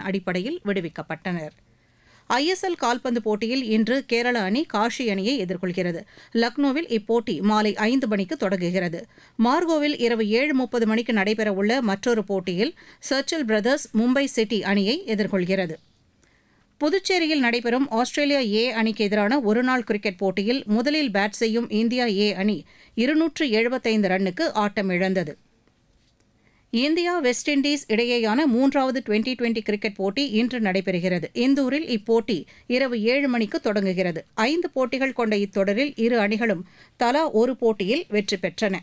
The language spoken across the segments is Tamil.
அடிப்படையில் விடுவிக்கப்பட்டனர் ஐஎஸ்எல் கால்பந்து போட்டியில் இன்று கேரள அணி காஷி அணியை எதிர்கொள்கிறது லக்னோவில் இப்போட்டி மாலை ஐந்து மணிக்கு தொடங்குகிறது மார்கோவில் இரவு ஏழு முப்பது மணிக்கு நடைபெறவுள்ள மற்றொரு போட்டியில் சர்ச்சில் பிரதர்ஸ் மும்பை சிட்டி அணியை எதிர்கொள்கிறது புதுச்சேரியில் நடைபெறும் ஆஸ்திரேலியா ஏ அணிக்கு எதிரான ஒருநாள் கிரிக்கெட் போட்டியில் முதலில் பேட் செய்யும் இந்தியா ஏ அணி இருநூற்று எழுபத்தைந்து ரன்னுக்கு ஆட்டம் இழந்தது இந்தியா வெஸ்ட் இண்டீஸ் இடையேயான மூன்றாவது டுவெண்டி டுவெண்டி கிரிக்கெட் போட்டி இன்று நடைபெறுகிறது இந்தூரில் இப்போட்டி இரவு ஏழு மணிக்கு தொடங்குகிறது ஐந்து போட்டிகள் கொண்ட இத்தொடரில் இரு அணிகளும் தலா ஒரு போட்டியில் வெற்றி பெற்றன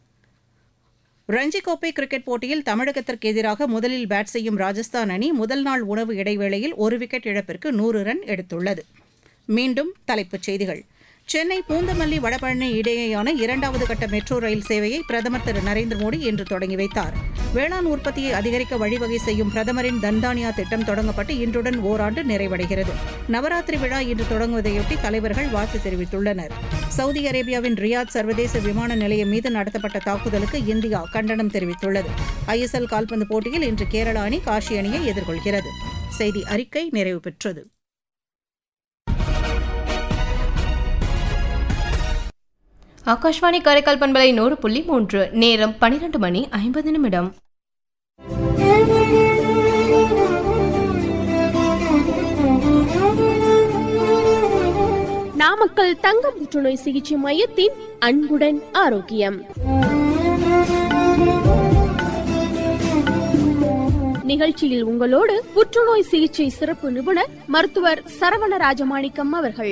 ரஞ்சி கோப்பை கிரிக்கெட் போட்டியில் தமிழகத்திற்கு எதிராக முதலில் பேட் செய்யும் ராஜஸ்தான் அணி முதல் நாள் உணவு இடைவேளையில் ஒரு விக்கெட் இழப்பிற்கு நூறு ரன் எடுத்துள்ளது மீண்டும் தலைப்புச் செய்திகள் சென்னை பூந்தமல்லி வடபழனி இடையேயான இரண்டாவது கட்ட மெட்ரோ ரயில் சேவையை பிரதமர் திரு நரேந்திர மோடி இன்று தொடங்கி வைத்தார் வேளாண் உற்பத்தியை அதிகரிக்க வழிவகை செய்யும் பிரதமரின் தன்தானியா திட்டம் தொடங்கப்பட்டு இன்றுடன் ஓராண்டு நிறைவடைகிறது நவராத்திரி விழா இன்று தொடங்குவதையொட்டி தலைவர்கள் வாழ்த்து தெரிவித்துள்ளனர் சவுதி அரேபியாவின் ரியாத் சர்வதேச விமான நிலையம் மீது நடத்தப்பட்ட தாக்குதலுக்கு இந்தியா கண்டனம் தெரிவித்துள்ளது ஐஎஸ்எல் கால்பந்து போட்டியில் இன்று கேரள அணி காஷி அணியை எதிர்கொள்கிறது செய்தி அறிக்கை நிறைவு பெற்றது ஆகாஷ்வாணி காரைக்கால் பண்பலை நூறு புள்ளி மூன்று நேரம் பனிரெண்டு மணி ஐம்பது நிமிடம் நாமக்கல் தங்க புற்றுநோய் சிகிச்சை மையத்தின் அன்புடன் ஆரோக்கியம் நிகழ்ச்சியில் உங்களோடு புற்றுநோய் சிகிச்சை சிறப்பு நிபுணர் மருத்துவர் சரவண ராஜமாணிக்கம் அவர்கள்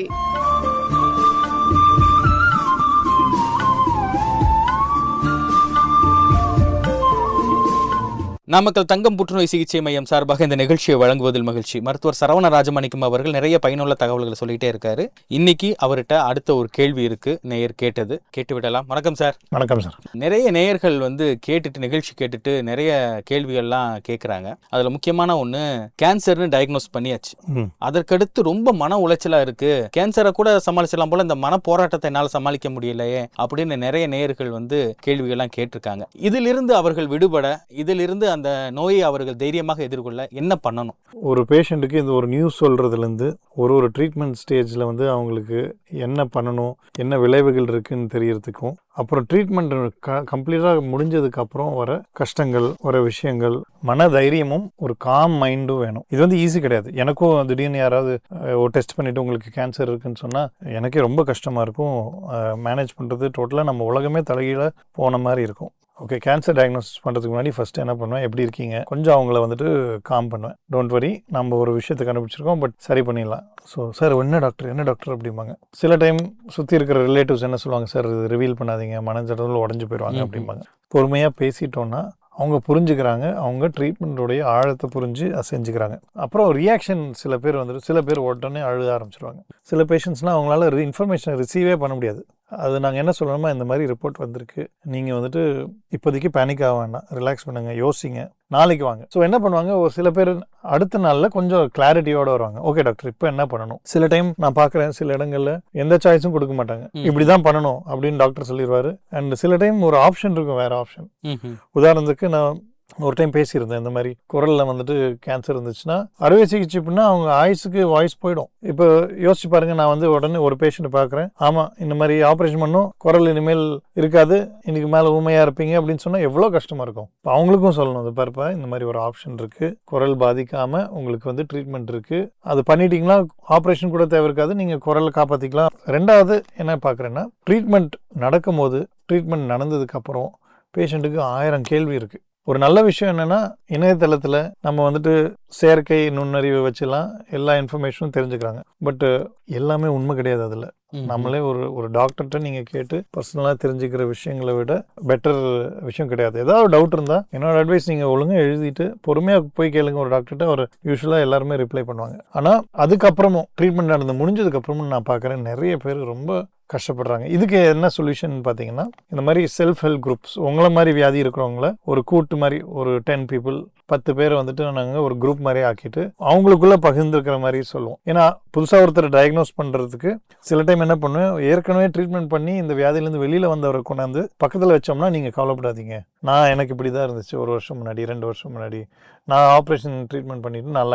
நாமக்கல் தங்கம் புற்றுநோய் சிகிச்சை மையம் சார்பாக இந்த நிகழ்ச்சியை வழங்குவதில் மகிழ்ச்சி மருத்துவர் சரவண ராஜமாணிக்கம் அவர்கள் நிறைய பயனுள்ள தகவல்களை சொல்லிட்டே இருக்காரு இன்னைக்கு அவர்கிட்ட அடுத்த ஒரு கேள்வி இருக்கு நேயர் கேட்டது கேட்டு விடலாம் வணக்கம் சார் வணக்கம் சார் நிறைய நேயர்கள் வந்து கேட்டுட்டு நிகழ்ச்சி கேட்டுட்டு நிறைய கேள்விகள்லாம் கேட்குறாங்க அதில் முக்கியமான ஒன்று கேன்சர்னு டயக்னோஸ் பண்ணியாச்சு ம். அதற்கடுத்து ரொம்ப மன உளைச்சலா இருக்கு கேன்சரை கூட சமாளிச்சிடலாம் போல இந்த மன போராட்டத்தை என்னால் சமாளிக்க முடியலையே அப்படின்னு நிறைய நேயர்கள் வந்து கேள்விகள்லாம் கேட்டிருக்காங்க இதிலிருந்து அவர்கள் விடுபட இதிலிருந்து அந்த நோயை அவர்கள் தைரியமாக எதிர்கொள்ள என்ன பண்ணணும் ஒரு பேஷண்ட்டுக்கு இந்த ஒரு நியூஸ் சொல்கிறதுலேருந்து ஒரு ஒரு ட்ரீட்மெண்ட் ஸ்டேஜில் வந்து அவங்களுக்கு என்ன பண்ணணும் என்ன விளைவுகள் இருக்குன்னு தெரியறதுக்கும் அப்புறம் ட்ரீட்மெண்ட் க கம்ப்ளீட்டாக முடிஞ்சதுக்கு அப்புறம் வர கஷ்டங்கள் வர விஷயங்கள் மன தைரியமும் ஒரு காம் மைண்டும் வேணும் இது வந்து ஈஸி கிடையாது எனக்கும் திடீர்னு யாராவது அஹ், ஒரு டெஸ்ட் பண்ணிவிட்டு உங்களுக்கு கேன்சர் இருக்குன்னு சொன்னால் எனக்கே ரொம்ப கஷ்டமாக இருக்கும் மேனேஜ் பண்ணுறது டோட்டலாக நம்ம உலகமே தலைகீழ போன மாதிரி இருக்கும் ஓகே கேன்சர் டயக்னோசிஸ் பண்ணுறதுக்கு முன்னாடி ஃபஸ்ட்டு என்ன பண்ணுவேன் எப்படி இருக்கீங்க கொஞ்சம் அவங்கள வந்துட்டு காம் பண்ணுவேன் டோன்ட் வரி நம்ம ஒரு விஷயத்தை கண்டுபிடிச்சிருக்கோம் பட் சரி பண்ணிடலாம் ஸோ சார் என்ன டாக்டர் என்ன டாக்டர் அப்படிம்பாங்க சில டைம் சுற்றி இருக்கிற ரிலேட்டிவ்ஸ் என்ன சொல்லுவாங்க சார் இது ரிவீல் பண்ணாதீங்க மனஞ்சடத்தில் உடஞ்சு போயிடுவாங்க ம்ஹும். அப்படிம்பாங்க பொறுமையாக பேசிட்டோன்னா அவங்க புரிஞ்சுக்கிறாங்க அவங்க ட்ரீட்மெண்ட்டோடைய ஆழத்தை புரிஞ்சு அதை செஞ்சுக்கிறாங்க அப்புறம் ரியாக்ஷன் சில பேர் வந்துட்டு சில பேர் உடனே அழுத ஆரம்பிச்சிருவாங்க சில பேஷண்ட்ஸ்லாம் அவங்களால இன்ஃபர்மேஷனை ரிசீவே பண்ண முடியாது அது நாங்கள் என்ன சொல்லணுமா இந்த மாதிரி ரிப்போர்ட் வந்திருக்கு நீங்கள் வந்துட்டு இப்போதைக்கு பேனிக் ஆக வேண்டாம் ரிலாக்ஸ் பண்ணுங்க யோசிங்க நாளைக்கு வாங்க ஸோ என்ன பண்ணுவாங்க ஒரு சில பேர் அடுத்த நாளில் கொஞ்சம் கிளாரிட்டியோட வருவாங்க ஓகே டாக்டர் இப்போ என்ன பண்ணணும் சில டைம் நான் பார்க்குறேன் சில இடங்கள்ல எந்த சாய்ஸும் கொடுக்க மாட்டாங்க ம். இப்படி தான் பண்ணணும் அப்படின்னு டாக்டர் சொல்லிடுவாரு அண்ட் சில டைம் ஒரு ஆப்ஷன் இருக்கும் வேற ஆப்ஷன் ம்ஹும். உதாரணத்துக்கு நான் ஒரு டைம் பேசியிருந்தேன் இந்த மாதிரி குரல்ல வந்துட்டு கேன்சர் இருந்துச்சுன்னா அறுவை சிகிச்சை பண்ணா அவங்க ஆயுசுக்கு வாய்ஸ் போயிடும் இப்போ யோசிச்சு பாருங்க நான் வந்து உடனே ஒரு பேஷண்ட் பார்க்குறேன் ஆமா இந்த மாதிரி ஆப்ரேஷன் பண்ணும் குரல் இனிமேல் இருக்காது இன்னைக்கு மேல ஊமையா இருப்பீங்க அப்படின்னு சொன்னா எவ்வளோ கஷ்டமா இருக்கும் இப்போ அவங்களுக்கும் சொல்லணும் இது பாருப்பா இந்த மாதிரி ஒரு ஆப்ஷன் இருக்கு குரல் பாதிக்காம உங்களுக்கு வந்து ட்ரீட்மெண்ட் இருக்கு அது பண்ணிட்டீங்கன்னா ஆப்ரேஷன் கூட தேவை இருக்காது நீங்க குரலை காப்பாத்திக்கலாம் ரெண்டாவது என்ன பார்க்குறேன்னா ட்ரீட்மெண்ட் நடக்கும்போது ட்ரீட்மெண்ட் நடந்ததுக்கு அப்புறம் பேஷண்ட்டுக்கு ஆயிரம் கேள்வி இருக்கு ஒரு நல்ல விஷயம் என்னன்னா இணையதளத்தில் நம்ம வந்துட்டு செயற்கை நுண்ணறிவை வச்சுலாம் எல்லா இன்ஃபர்மேஷனும் தெரிஞ்சுக்கிறாங்க பட் எல்லாமே உண்மை கிடையாது அதில் ம்ஹும். நம்மளே ஒரு ஒரு டாக்டர்கிட்ட நீங்கள் கேட்டு பர்சனலாக தெரிஞ்சுக்கிற விஷயங்களை விட பெட்டர் விஷயம் கிடையாது ஏதாவது டவுட் இருந்தால் என்னோட அட்வைஸ் நீங்கள் ஒழுங்காக எழுதிட்டு பொறுமையாக போய் கேளுங்க ஒரு டாக்டர்கிட்ட அவர் யூஸ்வலாக எல்லாருமே ரிப்ளை பண்ணுவாங்க ஆனால் அதுக்கப்புறமும் ட்ரீட்மெண்ட் நடந்து முடிஞ்சதுக்கப்புறமும் நான் பார்க்குறேன் நிறைய பேர் ரொம்ப கஷ்டப்படுறாங்க இதுக்கு என்ன சொல்யூஷன் பார்த்தீங்கன்னா இந்த மாதிரி செல்ஃப் ஹெல்ப் குரூப்ஸ் உங்களை மாதிரி வியாதி இருக்கிறவங்கள ஒரு கூட்டு மாதிரி ஒரு டென் பீப்புள் பத்து பேரை வந்துட்டு நாங்கள் ஒரு குரூப் மாதிரி ஆக்கிட்டு அவங்களுக்குள்ள பகிர்ந்துருக்கிற மாதிரி சொல்லுவோம் ஏன்னா புதுசாக ஒருத்தர் டயக்னோஸ் பண்ணுறதுக்கு சில டைம் என்ன பண்ணுவேன் ஏற்கனவே ட்ரீட்மெண்ட் பண்ணி இந்த வியாதியிலேருந்து வெளியில் வந்தவரை கொண்டாந்து பக்கத்தில் வச்சோம்னா நீங்கள் கவலைப்படாதீங்க நான் எனக்கு இப்படி தான் இருந்துச்சு ஒரு வருஷம் முன்னாடி ரெண்டு வருஷம் முன்னாடி நான் ஆப்ரேஷன் ட்ரீட்மெண்ட் பண்ணிட்டு நல்லா